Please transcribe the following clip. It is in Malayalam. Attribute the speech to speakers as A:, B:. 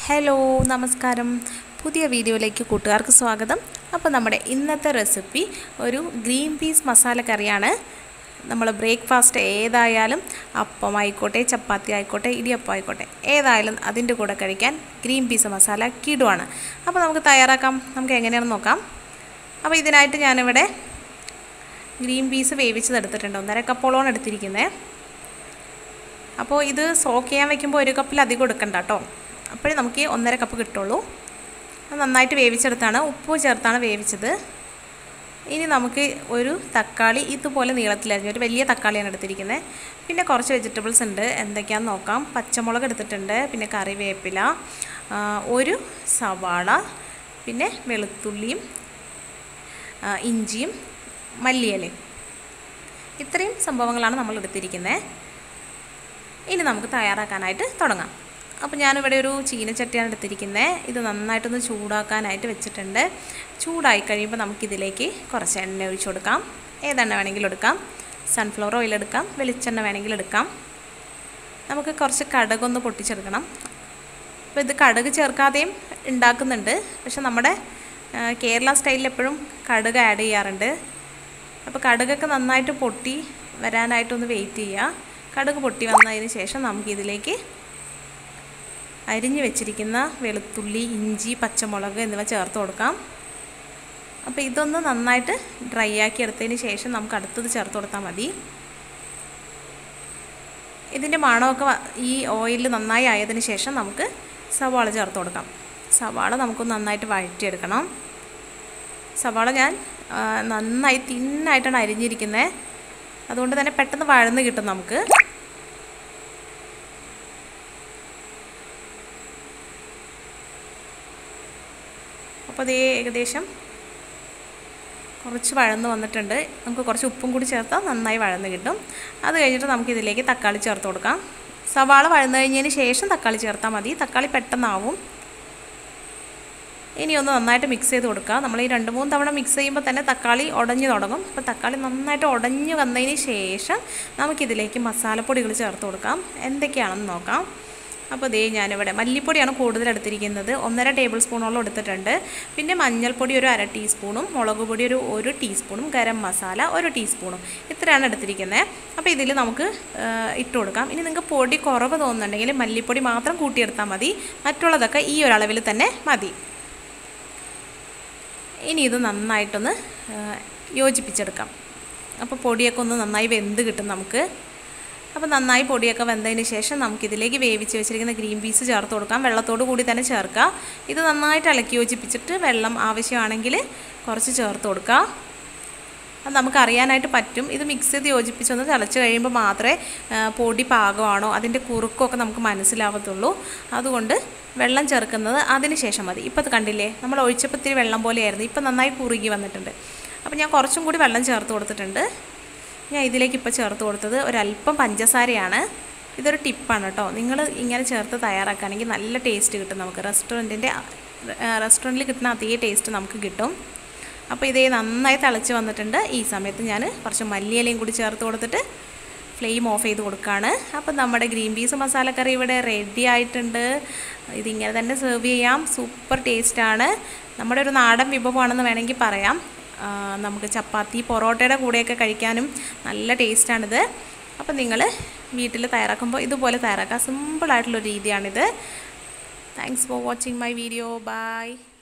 A: ഹലോ നമസ്കാരം പുതിയ വീഡിയോയിലേക്ക് കൂട്ടുകാർക്ക് സ്വാഗതം അപ്പോൾ നമ്മുടെ ഇന്നത്തെ റെസിപ്പി ഒരു ഗ്രീൻ പീസ് മസാല കറിയാണ് നമ്മൾ ബ്രേക്ക്ഫാസ്റ്റ് ഏതായാലും അപ്പം ആയിക്കോട്ടെ ചപ്പാത്തി ആയിക്കോട്ടെ ഇടിയപ്പം ആയിക്കോട്ടെ ഏതായാലും അതിൻ്റെ കൂടെ കഴിക്കാൻ ഗ്രീൻ പീസ് മസാല കിടുവാണ് അപ്പോൾ നമുക്ക് തയ്യാറാക്കാം നമുക്ക് എങ്ങനെയാണെന്ന് നോക്കാം അപ്പോൾ ഇതിനായിട്ട് ഞാനിവിടെ ഗ്രീൻ പീസ് വേവിച്ചതെടുത്തിട്ടുണ്ട് ഒന്നര കപ്പോളമാണ് എടുത്തിരിക്കുന്നത് അപ്പോൾ ഇത് സോക്ക് ചെയ്യാൻ വെക്കുമ്പോൾ ഒരു കപ്പിലധികം എടുക്കണ്ട കേട്ടോ അപ്പോഴേ നമുക്ക് ഒന്നര കപ്പ് കിട്ടുള്ളൂ അത് നന്നായിട്ട് വേവിച്ചെടുത്താണ് ഉപ്പ് ചേർത്താണ് വേവിച്ചത് ഇനി നമുക്ക് ഒരു തക്കാളി ഇതുപോലെ നീളത്തിലരിഞ്ഞ ഒരു വലിയ തക്കാളിയാണ് എടുത്തിരിക്കുന്നത് പിന്നെ കുറച്ച് വെജിറ്റബിൾസ് ഉണ്ട് എന്തൊക്കെയാണെന്ന് നോക്കാം പച്ചമുളക് എടുത്തിട്ടുണ്ട് പിന്നെ കറിവേപ്പില ഒരു സവാള പിന്നെ വെളുത്തുള്ളിയും ഇഞ്ചിയും മല്ലിയിലയും ഇത്രയും സംഭവങ്ങളാണ് നമ്മൾ എടുത്തിരിക്കുന്നത് ഇനി നമുക്ക് തയ്യാറാക്കാനായിട്ട് തുടങ്ങാം അപ്പോൾ ഞാനിവിടെ ഒരു ചീനച്ചട്ടിയാണ് എടുത്തിരിക്കുന്നത് ഇത് നന്നായിട്ടൊന്ന് ചൂടാക്കാനായിട്ട് വെച്ചിട്ടുണ്ട് ചൂടായി കഴിയുമ്പോൾ നമുക്കിതിലേക്ക് കുറച്ച് എണ്ണ ഒഴിച്ചു കൊടുക്കാം ഏതെണ്ണ വേണമെങ്കിലും എടുക്കാം സൺഫ്ലവർ ഓയിൽ എടുക്കാം വെളിച്ചെണ്ണ വേണമെങ്കിൽ എടുക്കാം നമുക്ക് കുറച്ച് കടുകൊന്ന് പൊട്ടിച്ചെടുക്കണം അപ്പോൾ ഇത് കടുക് ചേർക്കാതെയും ഉണ്ടാക്കുന്നുണ്ട് പക്ഷെ നമ്മുടെ കേരള സ്റ്റൈലിൽ എപ്പോഴും കടുക് ആഡ് ചെയ്യാറുണ്ട് അപ്പോൾ കടുകൊക്കെ നന്നായിട്ട് പൊട്ടി വരാനായിട്ടൊന്ന് വെയിറ്റ് ചെയ്യുക കടുക് പൊട്ടി വന്നതിന് ശേഷം നമുക്കിതിലേക്ക് അരിഞ്ഞു വെച്ചിരിക്കുന്ന വെളുത്തുള്ളി ഇഞ്ചി പച്ചമുളക് എന്നിവ ചേർത്ത് കൊടുക്കാം അപ്പോൾ ഇതൊന്ന് നന്നായിട്ട് ഡ്രൈ ആക്കി എടുത്തതിന് ശേഷം നമുക്ക് അടുത്തത് ചേർത്ത് കൊടുത്താൽ മതി ഇതിൻ്റെ മണമൊക്കെ ഈ ഓയിലിൽ നന്നായി ആയതിനു ശേഷം നമുക്ക് സവാള ചേർത്ത് കൊടുക്കാം സവാള നമുക്കൊന്ന് നന്നായിട്ട് വഴറ്റിയെടുക്കണം സവാള ഞാൻ നന്നായി തിന്നായിട്ടാണ് അരിഞ്ഞിരിക്കുന്നത് അതുകൊണ്ട് തന്നെ പെട്ടെന്ന് വഴന്ന് കിട്ടും നമുക്ക് അപ്പോൾ അതേ ഏകദേശം കുറച്ച് വഴന്ന് വന്നിട്ടുണ്ട് നമുക്ക് കുറച്ച് ഉപ്പും കൂടി ചേർത്താൽ നന്നായി വഴന്ന് കിട്ടും അത് കഴിഞ്ഞിട്ട് നമുക്കിതിലേക്ക് തക്കാളി ചേർത്ത് കൊടുക്കാം സവാള വഴന്ന് കഴിഞ്ഞതിന് ശേഷം തക്കാളി ചേർത്താൽ മതി തക്കാളി പെട്ടെന്നാവും ഇനി ഒന്ന് നന്നായിട്ട് മിക്സ് ചെയ്ത് കൊടുക്കുക നമ്മൾ ഈ രണ്ട് മൂന്ന് തവണ മിക്സ് ചെയ്യുമ്പോൾ തന്നെ തക്കാളി ഉടഞ്ഞു തുടങ്ങും അപ്പോൾ തക്കാളി നന്നായിട്ട് ഉടഞ്ഞു വന്നതിന് ശേഷം നമുക്കിതിലേക്ക് മസാലപ്പൊടികൾ ചേർത്ത് കൊടുക്കാം എന്തൊക്കെയാണെന്ന് നോക്കാം അപ്പോൾ ദേ ഞാനിവിടെ മല്ലിപ്പൊടിയാണ് കൂടുതൽ എടുത്തിരിക്കുന്നത് ഒന്നര ടേബിൾ സ്പൂണോളം എടുത്തിട്ടുണ്ട് പിന്നെ മഞ്ഞൾപ്പൊടി ഒരു അര ടീസ്പൂണും മുളക് പൊടി ഒരു ഒരു ടീസ്പൂണും ഗരം മസാല ഒരു ടീസ്പൂണും ഇത്രയാണ് എടുത്തിരിക്കുന്നത് അപ്പോൾ ഇതിൽ നമുക്ക് ഇട്ട് കൊടുക്കാം ഇനി നിങ്ങൾക്ക് പൊടി കുറവ് തോന്നുന്നുണ്ടെങ്കിൽ മല്ലിപ്പൊടി മാത്രം കൂട്ടിയെടുത്താൽ മതി മറ്റുള്ളതൊക്കെ ഈ ഒരളവിൽ തന്നെ മതി ഇനി ഇത് നന്നായിട്ടൊന്ന് യോജിപ്പിച്ചെടുക്കാം അപ്പോൾ പൊടിയൊക്കെ ഒന്ന് നന്നായി വെന്ത് കിട്ടും നമുക്ക് അപ്പോൾ നന്നായി പൊടിയൊക്കെ വെന്തതിന് ശേഷം നമുക്കിതിലേക്ക് വേവിച്ച് വെച്ചിരിക്കുന്ന ഗ്രീൻ പീസ് ചേർത്ത് കൊടുക്കാം വെള്ളത്തോട് കൂടി തന്നെ ചേർക്കുക ഇത് നന്നായിട്ട് ഇളക്കി യോജിപ്പിച്ചിട്ട് വെള്ളം ആവശ്യമാണെങ്കിൽ കുറച്ച് ചേർത്ത് കൊടുക്കുക അത് നമുക്ക് അറിയാനായിട്ട് പറ്റും ഇത് മിക്സ് ചെയ്ത് യോജിപ്പിച്ചൊന്ന് തിളച്ച് കഴിയുമ്പോൾ മാത്രമേ പൊടി പാകമാണോ അതിൻ്റെ കുറുക്കമൊക്കെ നമുക്ക് മനസ്സിലാവത്തുള്ളൂ അതുകൊണ്ട് വെള്ളം ചേർക്കുന്നത് അതിന് ശേഷം മതി ഇപ്പോൾ അത് കണ്ടില്ലേ നമ്മൾ ഒഴിച്ചപ്പോൾ ഇത്തിരി വെള്ളം പോലെയായിരുന്നു ഇപ്പോൾ നന്നായി കുറുകി വന്നിട്ടുണ്ട് അപ്പോൾ ഞാൻ കുറച്ചും കൂടി വെള്ളം ചേർത്ത് കൊടുത്തിട്ടുണ്ട് ഞാൻ ഇതിലേക്ക് ഇപ്പോൾ ചേർത്ത് കൊടുത്തത് ഒരല്പം പഞ്ചസാരയാണ് ഇതൊരു ടിപ്പാണ് കേട്ടോ നിങ്ങൾ ഇങ്ങനെ ചേർത്ത് തയ്യാറാക്കുകയാണെങ്കിൽ നല്ല ടേസ്റ്റ് കിട്ടും നമുക്ക് റെസ്റ്റോറൻറ്റിൻ്റെ റെസ്റ്റോറൻറ്റിൽ കിട്ടുന്ന അതേ ടേസ്റ്റ് നമുക്ക് കിട്ടും അപ്പോൾ ഇതേ നന്നായി തിളച്ച് വന്നിട്ടുണ്ട് ഈ സമയത്ത് ഞാൻ കുറച്ച് മല്ലിയിലയും കൂടി ചേർത്ത് കൊടുത്തിട്ട് ഫ്ലെയിം ഓഫ് ചെയ്ത് കൊടുക്കുകയാണ് അപ്പോൾ നമ്മുടെ ഗ്രീൻ പീസ് മസാലക്കറി ഇവിടെ റെഡി ആയിട്ടുണ്ട് ഇതിങ്ങനെ തന്നെ സെർവ് ചെയ്യാം സൂപ്പർ ടേസ്റ്റാണ് നമ്മുടെ ഒരു നാടൻ വിഭവമാണെന്ന് വേണമെങ്കിൽ പറയാം നമുക്ക് ചപ്പാത്തി പൊറോട്ടയുടെ കൂടെയൊക്കെ കഴിക്കാനും നല്ല ടേസ്റ്റാണിത് അപ്പോൾ നിങ്ങൾ വീട്ടിൽ തയ്യാറാക്കുമ്പോൾ ഇതുപോലെ തയ്യാറാക്കാം സിമ്പിളായിട്ടുള്ളൊരു രീതിയാണിത് thanks for watching my video by